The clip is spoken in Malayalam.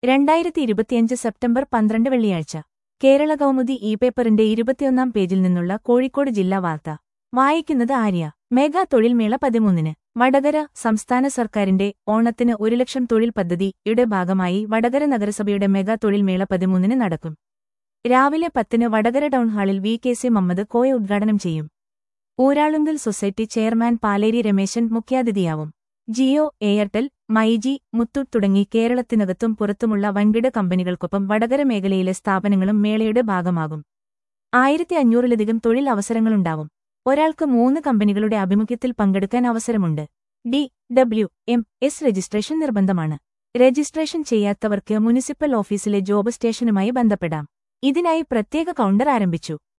രണ്ടായിരത്തി ഇരുപത്തിയഞ്ച് സെപ്റ്റംബർ പന്ത്രണ്ട് വെള്ളിയാഴ്ച കേരള കൗമുദി ഇ പേപ്പറിന്റെ ഇരുപത്തിയൊന്നാം പേജിൽ നിന്നുള്ള കോഴിക്കോട് ജില്ലാ വാർത്ത വായിക്കുന്നത് ആര്യ മെഗാ തൊഴിൽമേള പതിമൂന്നിന് വടകര സംസ്ഥാന സർക്കാരിന്റെ ഓണത്തിന് ഒരു ലക്ഷം തൊഴിൽ പദ്ധതിയുടെ ഭാഗമായി വടകര നഗരസഭയുടെ മെഗാ തൊഴിൽമേള പതിമൂന്നിന് നടക്കും രാവിലെ പത്തിന് വടകര ടൗൺ ഹാളിൽ V K C Mammad Koya ഉദ്ഘാടനം ചെയ്യും ഊരാളുങ്കൽ സൊസൈറ്റി ചെയർമാൻ പാലേരി രമേശൻ മുഖ്യാതിഥിയാവും ജിയോ എയർടെൽ മൈജി മുത്തൂട്ട് തുടങ്ങി കേരളത്തിനകത്തും പുറത്തുമുള്ള വൻകിട കമ്പനികൾക്കൊപ്പം വടകര മേഖലയിലെ സ്ഥാപനങ്ങളും മേളയുടെ ഭാഗമാകും ആയിരത്തി അഞ്ഞൂറിലധികം തൊഴിൽ അവസരങ്ങളുണ്ടാവും ഒരാൾക്ക് മൂന്ന് കമ്പനികളുടെ ആഭിമുഖ്യത്തിൽ പങ്കെടുക്കാൻ അവസരമുണ്ട് D W M S registration നിർബന്ധമാണ് രജിസ്ട്രേഷൻ ചെയ്യാത്തവർക്ക് മുനിസിപ്പൽ ഓഫീസിലെ ജോബ് സ്റ്റേഷനുമായി ബന്ധപ്പെടാം ഇതിനായി പ്രത്യേക കൗണ്ടർ ആരംഭിച്ചു